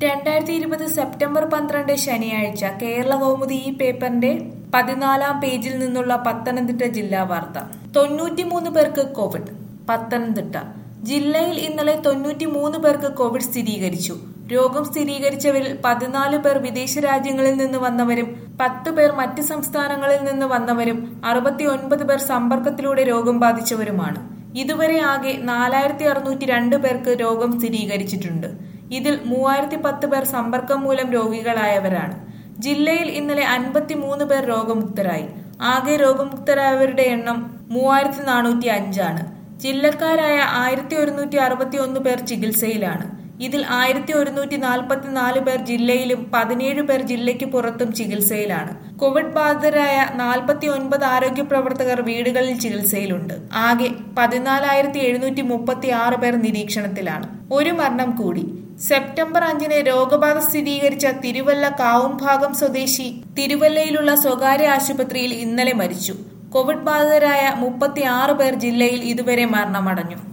രണ്ടായിരത്തി ഇരുപത് സെപ്റ്റംബർ പന്ത്രണ്ട് ശനിയാഴ്ച കേരള കൗമുദി ഈ പേപ്പറിന്റെ പതിനാലാം പേജിൽ നിന്നുള്ള പത്തനംതിട്ട ജില്ലാ വാർത്ത തൊണ്ണൂറ്റിമൂന്ന് പേർക്ക് കോവിഡ് പത്തനംതിട്ട ജില്ലയിൽ ഇന്നലെ തൊണ്ണൂറ്റിമൂന്ന് പേർക്ക് കോവിഡ് സ്ഥിരീകരിച്ചു രോഗം സ്ഥിരീകരിച്ചവരിൽ പതിനാല് പേർ വിദേശ രാജ്യങ്ങളിൽ നിന്ന് വന്നവരും പത്ത് പേർ മറ്റ് സംസ്ഥാനങ്ങളിൽ നിന്ന് വന്നവരും അറുപത്തി ഒൻപത് പേർ സമ്പർക്കത്തിലൂടെ രോഗം ബാധിച്ചവരുമാണ് ഇതുവരെ ആകെ നാലായിരത്തി അറുന്നൂറ്റി രണ്ട് പേർക്ക് രോഗം സ്ഥിരീകരിച്ചിട്ടുണ്ട് ഇതിൽ മൂവായിരത്തി പത്ത് പേർ സമ്പർക്കം മൂലം രോഗികളായവരാണ് ജില്ലയിൽ ഇന്നലെ അൻപത്തി മൂന്ന് പേർ രോഗമുക്തരായി ആകെ രോഗമുക്തരായവരുടെ എണ്ണം മൂവായിരത്തി നാനൂറ്റി അഞ്ചാണ് ജില്ലക്കാരായ ആയിരത്തി ഒരുന്നൂറ്റി അറുപത്തി ഒന്ന് പേർ ചികിത്സയിലാണ് ഇതിൽ ആയിരത്തി ഒരുന്നൂറ്റി നാൽപ്പത്തി നാല് പേർ ജില്ലയിലും പതിനേഴ് പേർ ജില്ലയ്ക്ക് പുറത്തും ചികിത്സയിലാണ് കോവിഡ് ബാധിതരായ നാൽപ്പത്തി ഒൻപത് ആരോഗ്യ പ്രവർത്തകർ വീടുകളിൽ ചികിത്സയിലുണ്ട് ആകെ പതിനാലായിരത്തി എഴുന്നൂറ്റി മുപ്പത്തി ആറ് പേർ നിരീക്ഷണത്തിലാണ് ഒരു മരണം കൂടി സെപ്റ്റംബർ അഞ്ചിന് രോഗബാധ സ്ഥിരീകരിച്ച തിരുവല്ല കാവുംഭാഗം സ്വദേശി തിരുവല്ലയിലുള്ള സ്വകാര്യ ആശുപത്രിയിൽ ഇന്നലെ മരിച്ചു കോവിഡ് ബാധിതരായ മുപ്പത്തി ആറ് പേർ ജില്ലയിൽ ഇതുവരെ മരണമടഞ്ഞു